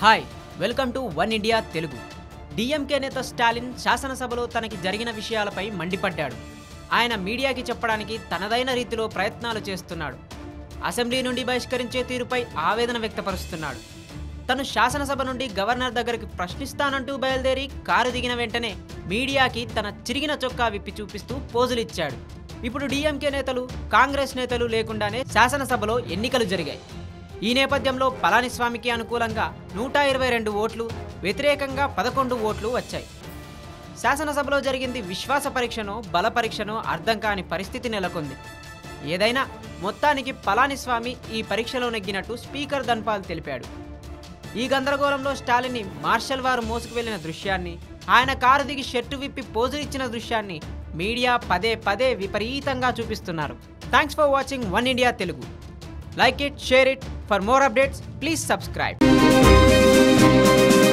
hi welcome to one India Telugu DMK నేత స్టాలిన్ శాసనసభలో తనకి జరిగిన విషయాలపై మండిపడ్డాడు ఆయన మీడియాకి చెప్పడానికి తనదైన రీతిలో ప్రయత్నాలు చేస్తున్నాడు అసెంబ్లీ నుండి బహిష్కరించే తీరుపై ఆవేదన వ్యక్తపరుస్తున్నాడు తను శాసనసభ నుండి గవర్నర్ దగ్గరికి ప్రశ్నిస్తానంటూ బయలుదేరి కారు దిగిన వెంటనే మీడియాకి తన చిరిగిన చొక్కా విప్పి చూపిస్తూ పోజులిచ్చాడు ఇప్పుడు డిఎంకే నేతలు కాంగ్రెస్ నేతలు లేకుండానే శాసనసభలో ఎన్నికలు జరిగాయి ఈ నేపథ్యంలో పళనిస్వామికి అనుకూలంగా నూట ఇరవై రెండు ఓట్లు వ్యతిరేకంగా పదకొండు ఓట్లు వచ్చాయి శాసనసభలో జరిగింది విశ్వాస పరీక్షనో బల పరీక్షనో అర్థం కాని పరిస్థితి నెలకొంది ఏదైనా మొత్తానికి పళనిస్వామి ఈ పరీక్షలో నెగ్గినట్టు స్పీకర్ ధన్పాల్ తెలిపాడు ఈ గందరగోళంలో స్టాలిన్ని మార్షల్ వారు మోసుకు వెళ్లిన దృశ్యాన్ని ఆయన కారు దిగి షర్టు విప్పి పోజులు ఇచ్చిన దృశ్యాన్ని మీడియా పదే పదే విపరీతంగా చూపిస్తున్నారు thanks for watching one India Telugu like it share it for more updates please subscribe